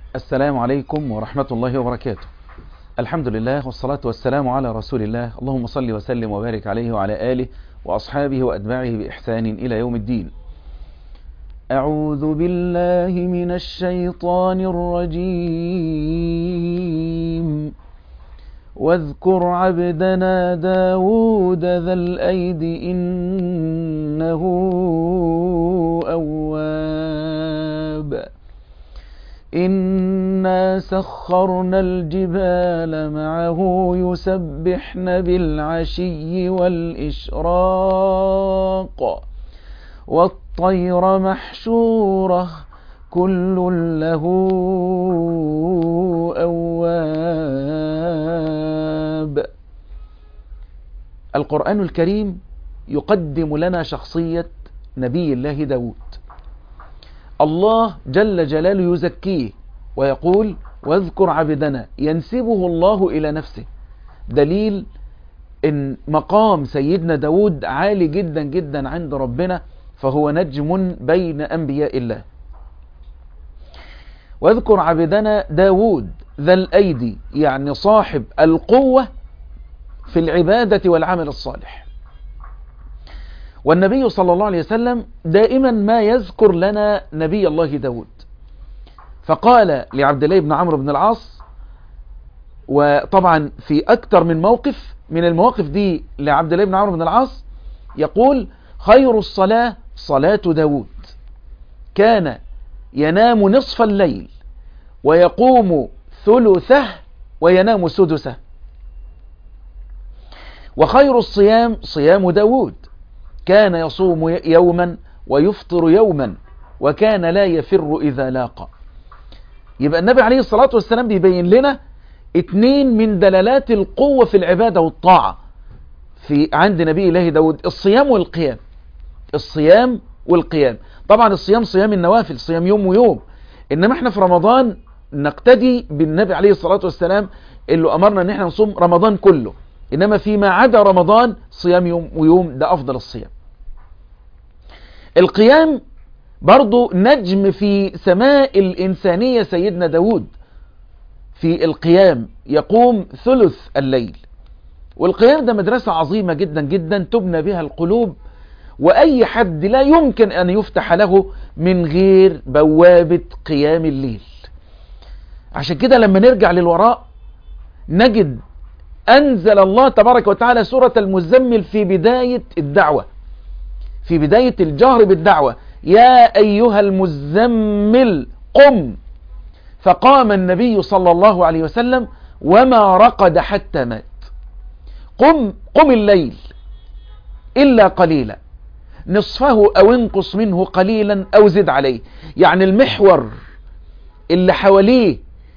السلام عليكم ورحمة الله وبركاته الحمد لله والصلاة والسلام على رسول الله اللهم صل وسلم وبارك عليه وعلى آله وأصحابه وأتباعه بإحسان إلى يوم الدين أعوذ بالله من الشيطان الرجيم واذكر عبدنا داود ذا الأيد إنه أواب إنا سخرنا الجبال معه يسبحن بالعشي والإشراق والطير محشورة كل له أواب القرآن الكريم يقدم لنا شخصية نبي الله داود الله جل جلاله يزكيه ويقول واذكر عبدنا ينسبه الله إلى نفسه دليل ان مقام سيدنا داود عالي جدا جدا عند ربنا فهو نجم بين أنبياء الله واذكر عبدنا داود ذا الأيدي يعني صاحب القوة في العبادة والعمل الصالح والنبي صلى الله عليه وسلم دائما ما يذكر لنا نبي الله داود فقال لعبد الله بن عمرو بن العاص وطبعا في أكثر من موقف من المواقف دي لعبد الله بن عمرو بن العاص يقول خير الصلاة صلاة داود كان ينام نصف الليل ويقوم ثلثه وينام سدسه وخير الصيام صيام داود كان يصوم يوما ويفطر يوما وكان لا يفر إذا لاقى يبقى النبي عليه الصلاة والسلام بيبين لنا اتنين من دلالات القوة في العبادة والطاعة في عند نبي الله داود الصيام والقيام الصيام والقيام طبعا الصيام صيام النوافل صيام يوم ويوم إنما احنا في رمضان نقتدي بالنبي عليه الصلاة والسلام اللي أمرنا ان احنا نصوم رمضان كله إنما فيما عدا رمضان صيام يوم ويوم ده أفضل الصيام القيام برضو نجم في سماء الإنسانية سيدنا داود في القيام يقوم ثلث الليل والقيام ده مدرسة عظيمة جدا جدا تبنى بها القلوب وأي حد لا يمكن أن يفتح له من غير بوابة قيام الليل عشان كده لما نرجع للوراء نجد أنزل الله تبارك وتعالى سورة المزمل في بداية الدعوة في بداية الجهر بالدعوة يا أيها المزمل قم فقام النبي صلى الله عليه وسلم وما رقد حتى مات قم قم الليل إلا قليلا نصفه أو انقص منه قليلا أو زد عليه يعني المحور اللي حواليه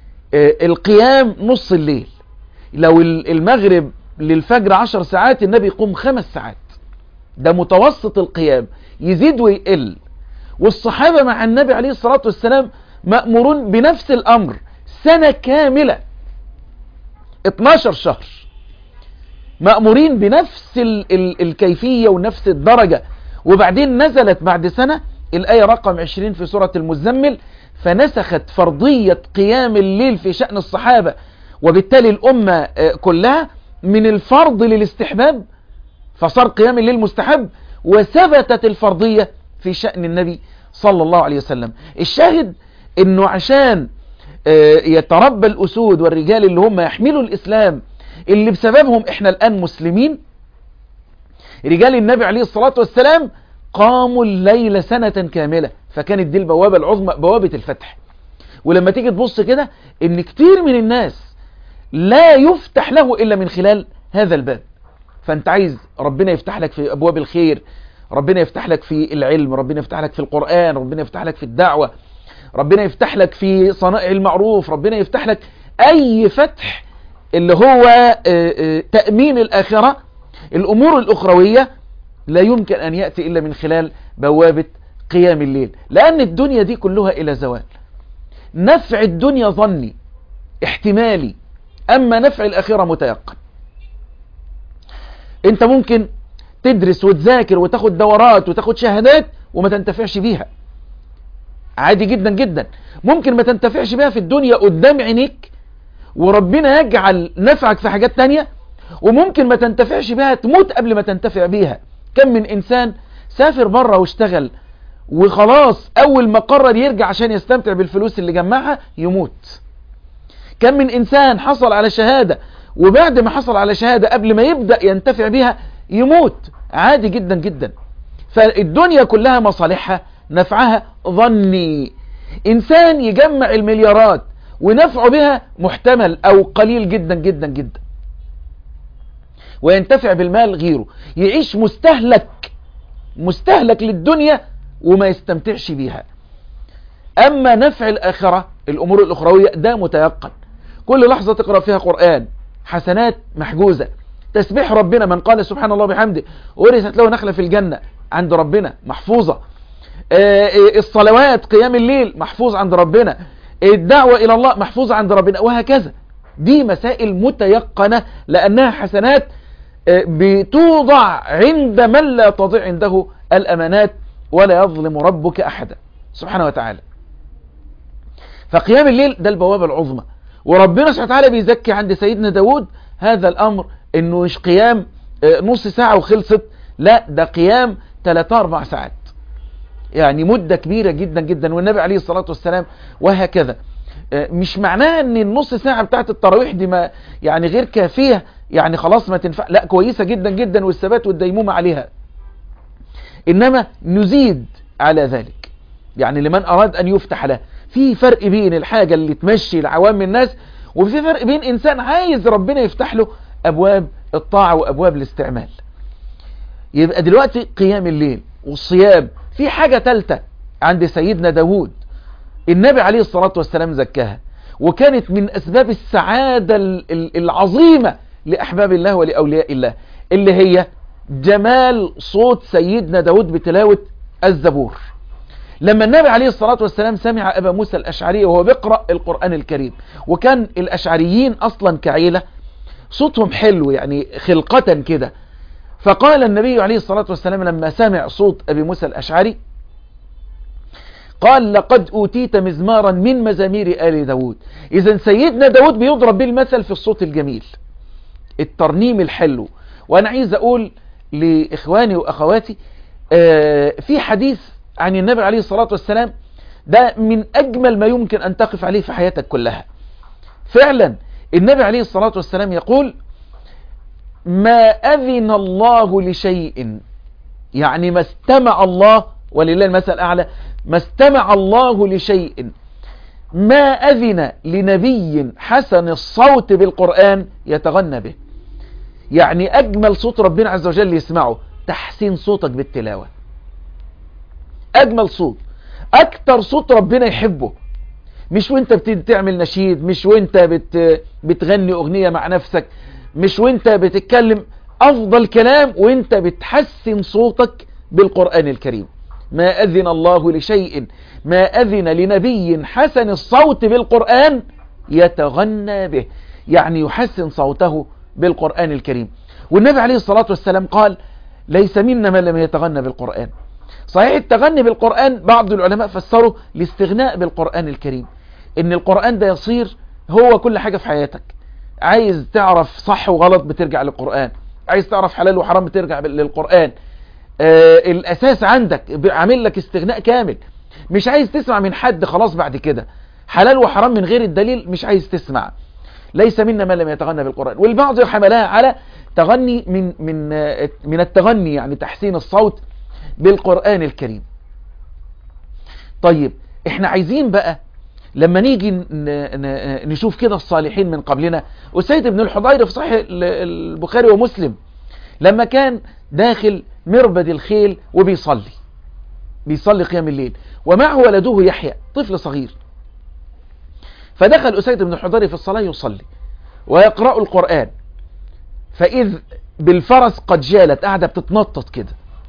القيام نص الليل لو المغرب للفجر عشر ساعات النبي يقوم خمس ساعات ده متوسط القيام يزيد ويقل والصحابة مع النبي عليه الصلاة والسلام مأمورون بنفس الأمر سنة كاملة 12 شهر مأمورين بنفس ال ال الكيفية ونفس الدرجة وبعدين نزلت بعد سنة الآية رقم 20 في سورة المزمل فنسخت فرضية قيام الليل في شأن الصحابة وبالتالي الأمة كلها من الفرض للاستحباب فصار قيام الليل مستحب وثبتت الفرضية في شأن النبي صلى الله عليه وسلم الشاهد انه عشان يتربى الأسود والرجال اللي هم يحملوا الإسلام اللي بسببهم احنا الآن مسلمين رجال النبي عليه الصلاة والسلام قاموا الليل سنة كاملة فكانت دي البوابة العظمى بوابة الفتح ولما تيجي تبص كده ان كتير من الناس لا يفتح له إلا من خلال هذا الباب فانت عايز ربنا يفتح لك في أبواب الخير ربنا يفتح لك في العلم ربنا يفتح لك في القرآن ربنا يفتح لك في الدعوة ربنا يفتح لك في صنائع المعروف ربنا يفتح لك أي فتح اللي هو تأمين الآخرة الأمور الأخروية لا يمكن أن يأتي إلا من خلال بوابة قيام الليل لأن الدنيا دي كلها إلى زوال نفع الدنيا ظني احتمالي أما نفع الآخرة متيقن انت ممكن تدرس وتذاكر وتاخد دورات وتاخد شهادات وما تنتفعش بيها عادي جدا جدا ممكن ما تنتفعش بها في الدنيا قدام عينيك وربنا يجعل نفعك في حاجات تانية وممكن ما تنتفعش بها تموت قبل ما تنتفع بيها كم من انسان سافر بره واشتغل وخلاص اول ما قرر يرجع عشان يستمتع بالفلوس اللي جمعها يموت كم من انسان حصل على شهادة وبعد ما حصل على شهادة قبل ما يبدأ ينتفع بها يموت عادي جدا جدا فالدنيا كلها مصالحها نفعها ظني انسان يجمع المليارات ونفعه بها محتمل او قليل جدا جدا جدا وينتفع بالمال غيره يعيش مستهلك مستهلك للدنيا وما يستمتعش بيها اما نفع الاخرة الامور الاخروية ده متيقن كل لحظة تقرأ فيها قرآن حسنات محجوزة تسبيح ربنا من قال سبحان الله بحمده ورثت له نخلة في الجنة عند ربنا محفوظة الصلوات قيام الليل محفوظ عند ربنا الدعوة إلى الله محفوظة عند ربنا وهكذا دي مسائل متيقنة لأنها حسنات بتوضع عند من لا تضيع عنده الأمانات ولا يظلم ربك أحدا سبحانه وتعالى فقيام الليل ده البوابة العظمى وربنا سبحانه وتعالى بيزكي عند سيدنا داود هذا الأمر انه مش قيام نص ساعة وخلصت لا ده قيام 3 4 ساعات يعني مدة كبيرة جدا جدا والنبي عليه الصلاة والسلام وهكذا مش معناه ان النص ساعة بتاعت التراويح دي ما يعني غير كافية يعني خلاص ما تنفع لا كويسة جدا جدا والثبات والديمومة عليها انما نزيد على ذلك يعني لمن اراد ان يفتح له في فرق بين الحاجة اللي تمشي لعوام الناس وفي فرق بين انسان عايز ربنا يفتح له ابواب الطاعة وابواب الاستعمال يبقى دلوقتي قيام الليل والصيام في حاجة تالتة عند سيدنا داود النبي عليه الصلاة والسلام زكاها وكانت من أسباب السعادة العظيمة لأحباب الله ولأولياء الله اللي هي جمال صوت سيدنا داود بتلاوة الزبور لما النبي عليه الصلاة والسلام سمع أبا موسى الأشعري وهو بيقرأ القرآن الكريم وكان الأشعريين أصلا كعيلة صوتهم حلو يعني خلقة كده فقال النبي عليه الصلاة والسلام لما سمع صوت أبي موسى الأشعري قال لقد أوتيت مزمارا من مزامير آل داود إذا سيدنا داود بيضرب بالمثل في الصوت الجميل الترنيم الحلو وأنا عايز أقول لإخواني وأخواتي آه في حديث عن النبي عليه الصلاة والسلام ده من أجمل ما يمكن أن تقف عليه في حياتك كلها فعلا النبي عليه الصلاة والسلام يقول ما أذن الله لشيء يعني ما استمع الله ولله المثل الأعلى ما استمع الله لشيء ما أذن لنبي حسن الصوت بالقرآن يتغنى به يعني أجمل صوت ربنا عز وجل يسمعه تحسين صوتك بالتلاوة أجمل صوت أكتر صوت ربنا يحبه مش وانت بتعمل نشيد مش وانت بت بتغني أغنية مع نفسك مش وانت بتتكلم أفضل كلام وانت بتحسن صوتك بالقرآن الكريم ما أذن الله لشيء ما أذن لنبي حسن الصوت بالقرآن يتغنى به يعني يحسن صوته بالقرآن الكريم والنبي عليه الصلاة والسلام قال ليس منا من لم يتغنى بالقرآن صحيح التغني بالقرآن بعض العلماء فسروا الاستغناء بالقرآن الكريم ان القرآن ده يصير هو كل حاجة في حياتك عايز تعرف صح وغلط بترجع للقرآن عايز تعرف حلال وحرام بترجع للقرآن آه الاساس عندك عامل لك استغناء كامل مش عايز تسمع من حد خلاص بعد كده حلال وحرام من غير الدليل مش عايز تسمع ليس منا من لم يتغنى بالقرآن والبعض حملها على تغني من من من التغني يعني تحسين الصوت بالقرآن الكريم طيب احنا عايزين بقى لما نيجي نشوف كده الصالحين من قبلنا وسيد بن الحضير في صحيح البخاري ومسلم لما كان داخل مربد الخيل وبيصلي بيصلي قيام الليل ومعه ولده يحيى طفل صغير فدخل أسيد بن الحضير في الصلاة يصلي ويقرأ القرآن فإذ بالفرس قد جالت قاعدة بتتنطط كده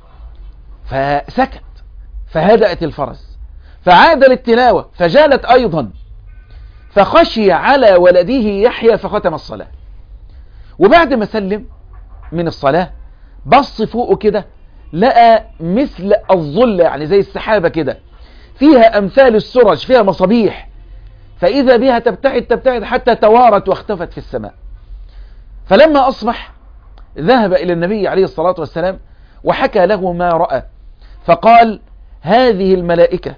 فسكت فهدأت الفرس فعاد للتلاوة فجالت أيضا فخشي على ولده يحيى فختم الصلاة وبعد ما سلم من الصلاة بص فوقه كده لقى مثل الظل يعني زي السحابة كده فيها أمثال السرج فيها مصابيح فإذا بها تبتعد تبتعد حتى توارت واختفت في السماء فلما أصبح ذهب إلى النبي عليه الصلاة والسلام وحكى له ما رأى فقال هذه الملائكة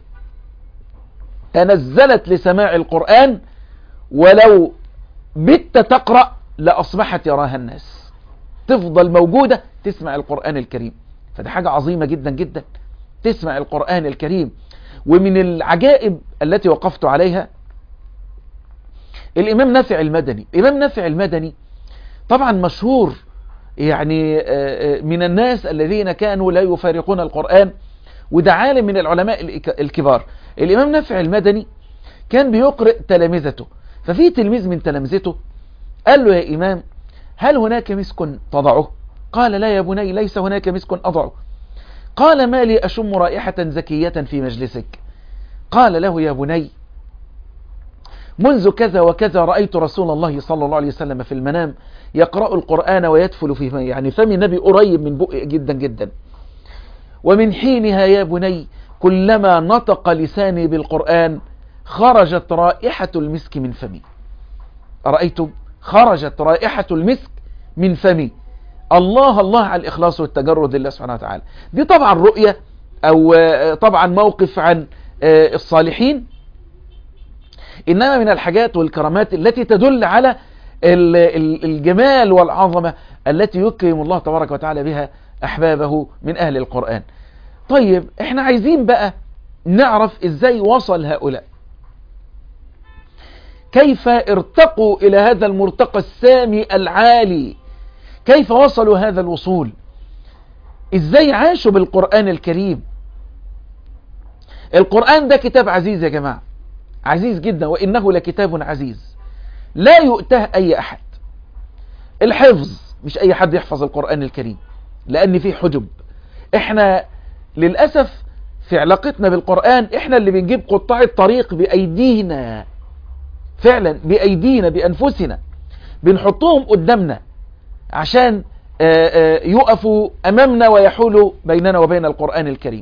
تنزلت لسماع القرآن ولو بت تقرأ لأصبحت يراها الناس تفضل موجودة تسمع القرآن الكريم فده حاجة عظيمة جدا جدا تسمع القرآن الكريم ومن العجائب التي وقفت عليها الإمام نافع المدني الإمام نافع المدني طبعا مشهور يعني من الناس الذين كانوا لا يفارقون القرآن وده عالم من العلماء الكبار الإمام نافع المدني كان بيقرئ تلامذته ففي تلميذ من تلامذته قال له يا إمام هل هناك مسك تضعه قال لا يا بني ليس هناك مسك أضعه قال ما لي أشم رائحة زكية في مجلسك قال له يا بني منذ كذا وكذا رأيت رسول الله صلى الله عليه وسلم في المنام يقرأ القرآن ويدفل في فمه يعني فم النبي قريب من بقه جدا جدا ومن حينها يا بني كلما نطق لساني بالقرآن خرجت رائحة المسك من فمي رأيتم خرجت رائحة المسك من فمي الله الله على الإخلاص والتجرد لله سبحانه وتعالى دي طبعا رؤية أو طبعا موقف عن الصالحين إنما من الحاجات والكرامات التي تدل على الجمال والعظمة التي يكرم الله تبارك وتعالى بها أحبابه من أهل القرآن طيب احنا عايزين بقى نعرف ازاي وصل هؤلاء كيف ارتقوا إلى هذا المرتقى السامي العالي كيف وصلوا هذا الوصول ازاي عاشوا بالقرآن الكريم القرآن ده كتاب عزيز يا جماعة عزيز جدا وإنه لكتاب عزيز لا يؤته أي أحد الحفظ مش أي حد يحفظ القرآن الكريم لأن فيه حجب احنا للأسف في علاقتنا بالقرآن احنا اللي بنجيب قطاع الطريق بأيدينا فعلا بأيدينا بأنفسنا بنحطهم قدامنا عشان يقفوا أمامنا ويحولوا بيننا وبين القرآن الكريم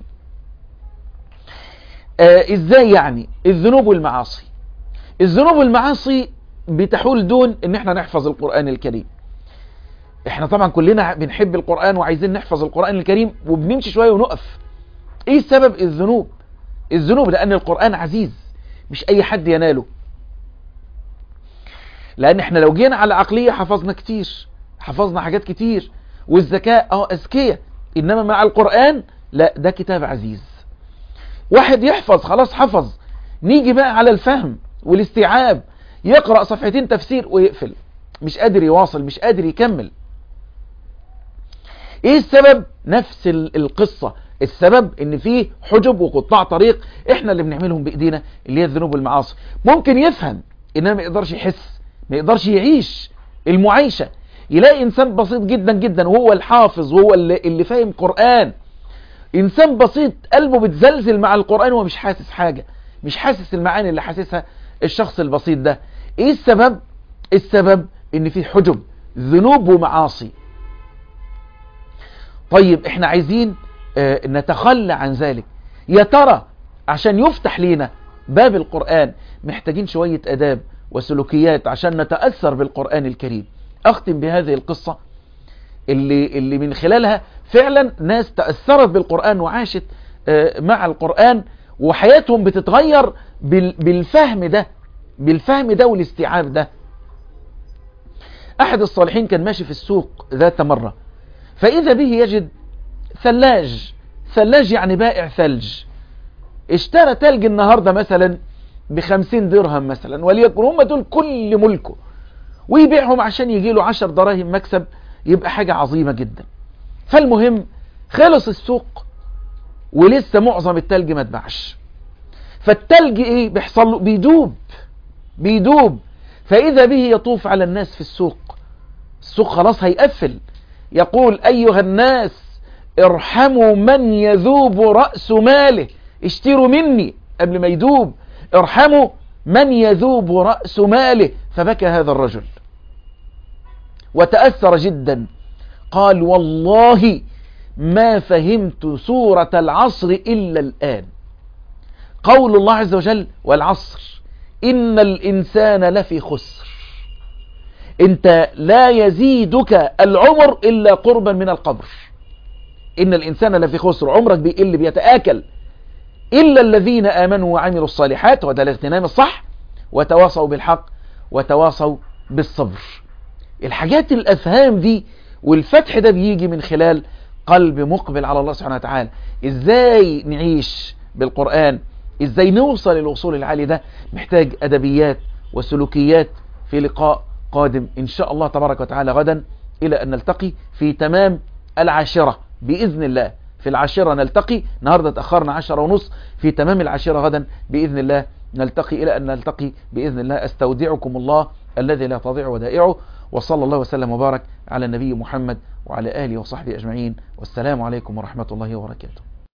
ازاي يعني الذنوب والمعاصي الذنوب والمعاصي بتحول دون ان احنا نحفظ القرآن الكريم احنا طبعا كلنا بنحب القرآن وعايزين نحفظ القرآن الكريم وبنمشي شوية ونقف ايه السبب الذنوب الذنوب لان القرآن عزيز مش اي حد يناله لان احنا لو جينا على عقلية حفظنا كتير حفظنا حاجات كتير والذكاء اه اذكياء انما مع القرآن لا ده كتاب عزيز واحد يحفظ خلاص حفظ نيجي بقى على الفهم والاستيعاب يقرأ صفحتين تفسير ويقفل مش قادر يواصل مش قادر يكمل ايه السبب نفس القصة السبب ان فيه حجب وقطاع طريق احنا اللي بنعملهم بايدينا اللي هي الذنوب والمعاصي ممكن يفهم انما ما يقدرش يحس ما يقدرش يعيش المعايشة يلاقي انسان بسيط جدا جدا وهو الحافظ وهو اللي, اللي فاهم قرآن انسان بسيط قلبه بتزلزل مع القرآن وهو مش حاسس حاجة مش حاسس المعاني اللي حاسسها الشخص البسيط ده ايه السبب السبب ان في حجب ذنوب ومعاصي طيب احنا عايزين اه نتخلى عن ذلك يا ترى عشان يفتح لينا باب القرآن محتاجين شوية اداب وسلوكيات عشان نتأثر بالقرآن الكريم اختم بهذه القصة اللي, اللي من خلالها فعلا ناس تأثرت بالقرآن وعاشت اه مع القرآن وحياتهم بتتغير بالفهم ده بالفهم ده والاستيعاب ده احد الصالحين كان ماشي في السوق ذات مرة فاذا به يجد ثلاج ثلاج يعني بائع ثلج اشترى ثلج النهاردة مثلا بخمسين درهم مثلا وليكن هم دول كل ملكه ويبيعهم عشان يجي له عشر دراهم مكسب يبقى حاجة عظيمة جدا فالمهم خلص السوق ولسه معظم التلج ما اتباعش فالتلج ايه بيحصل له بيدوب بيدوب فاذا به يطوف على الناس في السوق السوق خلاص هيقفل يقول ايها الناس ارحموا من يذوب رأس ماله اشتروا مني قبل ما يدوب ارحموا من يذوب رأس ماله فبكى هذا الرجل وتأثر جدا قال والله ما فهمت سورة العصر إلا الآن قول الله عز وجل والعصر إن الإنسان لفي خسر انت لا يزيدك العمر إلا قربا من القبر إن الإنسان لفي خسر عمرك بيقل بيتآكل إلا الذين آمنوا وعملوا الصالحات وده الاغتنام الصح وتواصوا بالحق وتواصوا بالصبر الحاجات الأفهام دي والفتح ده بيجي من خلال قلب مقبل على الله سبحانه وتعالى ازاي نعيش بالقرآن ازاي نوصل للوصول العالي ده محتاج أدبيات وسلوكيات في لقاء قادم إن شاء الله تبارك وتعالى غدا إلى أن نلتقي في تمام العاشرة بإذن الله في العاشرة نلتقي النهاردة تأخرنا عشرة ونص في تمام العاشرة غدا بإذن الله نلتقي إلى أن نلتقي بإذن الله أستودعكم الله الذي لا تضيع ودائعه وصلى الله وسلم وبارك على النبي محمد وعلى آله وصحبه أجمعين والسلام عليكم ورحمة الله وبركاته